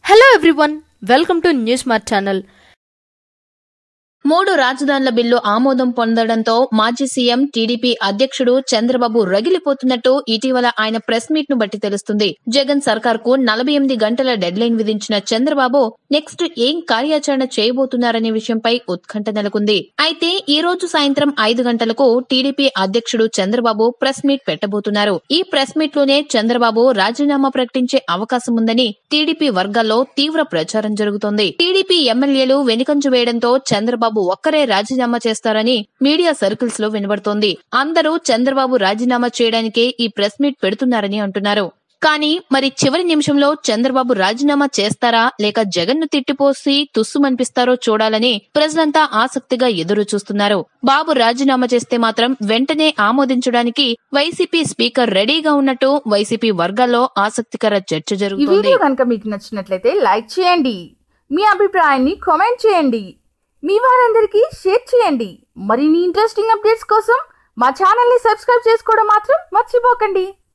hello everyone welcome to News Mart channel మూడు రాజధానుల bill ఆమోదం పొందడంతో మాజీ సీఎం టీడీపీ అధ్యక్షుడు చంద్రబాబు రగిలిపోతున్నట్టు ఇటీవల ఆయన ప్రెస్ మీట్ ను బట్టి తెలుస్తుంది జగన్ సర్కార్ కు నలభై ఎనిమిది గంటల డెడ్ లైన్ విధించిన చంద్రబాబు నెక్స్ట్ ఏం కార్యాచరణ చేయబోతున్నారనే విషయంపై ఉత్కంఠ నెలకొంది అయితే ఈ రోజు సాయంత్రం ఐదు గంటలకు టీడీపీ అధ్యక్షుడు చంద్రబాబు ప్రెస్ మీట్ పెట్టబోతున్నారు ఈ ప్రెస్ మీట్ లోనే చంద్రబాబు రాజీనామా ప్రకటించే అవకాశం ఉందని టీడీపీ వర్గాల్లో తీవ్ర ప్రచారం జరుగుతోంది టీడీపీ ఎమ్మెల్యేలు వెనుకంజు వేయడంతో చంద్రబాబు ఒక్కరే రాజీనామా చేస్తారని మీడియా సర్కిల్స్ లో వినబడుతోంది అందరూ చంద్రబాబు రాజీనామా చేయడానికే ఈ ప్రెస్ మీట్ పెడుతున్నారని అంటున్నారు కానీ మరి చివరి నిమిషంలో చంద్రబాబు రాజీనామా చేస్తారా లేక జగన్ ను తిట్టిపోసి తుస్సుమనిపిస్తారో చూడాలని ప్రజలంతా ఆసక్తిగా ఎదురు చూస్తున్నారు బాబు రాజీనామా చేస్తే మాత్రం వెంటనే ఆమోదించడానికి వైసీపీ స్పీకర్ రెడీగా ఉన్నట్టు వైసీపీ వర్గాల్లో ఆసక్తికర చర్చ ఈ జరుగుతోంది వీడియో కనుక మీకు నచ్చినట్లయితే లైక్ చేయండి మీ అభిప్రాయాన్ని కామెంట్ చేయండి మీ వారందరికీ షేర్ చేయండి మరిన్ని ఇంట్రెస్టింగ్ అప్డేట్స్ కోసం మా ఛానల్ని సబ్స్క్రైబ్ చేసుకోవడం మాత్రం మర్చిపోకండి